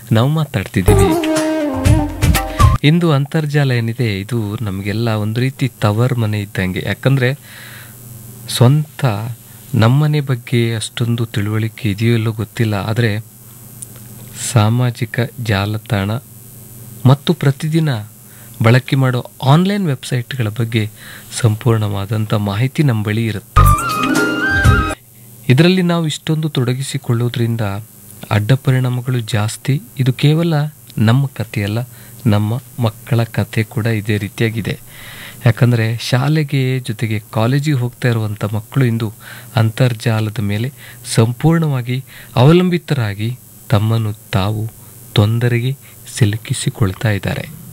ನಾವು ಮಾತಾಡ್ತಿದ್ದೀವಿ ಇಂದು ಅಂತರ್ಜಾಲ ಏನಿದೆ ಇದು ನಮಗೆಲ್ಲ ಒಂದು ರೀತಿ ತವರ್ ಮನೆ ಇದ್ದಂಗೆ ಯಾಕಂದರೆ ಸ್ವಂತ ನಮ್ಮನೆ ಬಗ್ಗೆ ಅಷ್ಟೊಂದು ತಿಳುವಳಿಕೆ ಇದೆಯೋ ಇಲ್ಲೋ ಗೊತ್ತಿಲ್ಲ ಆದರೆ ಸಾಮಾಜಿಕ ಜಾಲತಾಣ ಮತ್ತು ಪ್ರತಿದಿನ ಬಳಕೆ ಮಾಡೋ ಆನ್ಲೈನ್ ವೆಬ್ಸೈಟ್ಗಳ ಬಗ್ಗೆ ಸಂಪೂರ್ಣವಾದಂಥ ಮಾಹಿತಿ ನಮ್ಮ ಬಳಿ ಇರುತ್ತೆ ಇದರಲ್ಲಿ ನಾವು ಇಷ್ಟೊಂದು ತೊಡಗಿಸಿಕೊಳ್ಳೋದ್ರಿಂದ ಅಡ್ಡ ಪರಿಣಾಮಗಳು ಜಾಸ್ತಿ ಇದು ಕೇವಲ ನಮ್ಮ ಕಥೆಯಲ್ಲ ನಮ್ಮ ಮಕ್ಕಳ ಕಥೆ ಕೂಡ ಇದೇ ರೀತಿಯಾಗಿದೆ ಯಾಕಂದರೆ ಶಾಲೆಗೆ ಜೊತೆಗೆ ಕಾಲೇಜಿಗೆ ಹೋಗ್ತಾ ಇರುವಂಥ ಮಕ್ಕಳು ಇಂದು ಅಂತರ್ಜಾಲದ ಮೇಲೆ ಸಂಪೂರ್ಣವಾಗಿ ಅವಲಂಬಿತರಾಗಿ ತಮ್ಮನ್ನು ತಾವು ತೊಂದರೆಗೆ ಸಿಲುಕಿಸಿಕೊಳ್ತಾ ಇದ್ದಾರೆ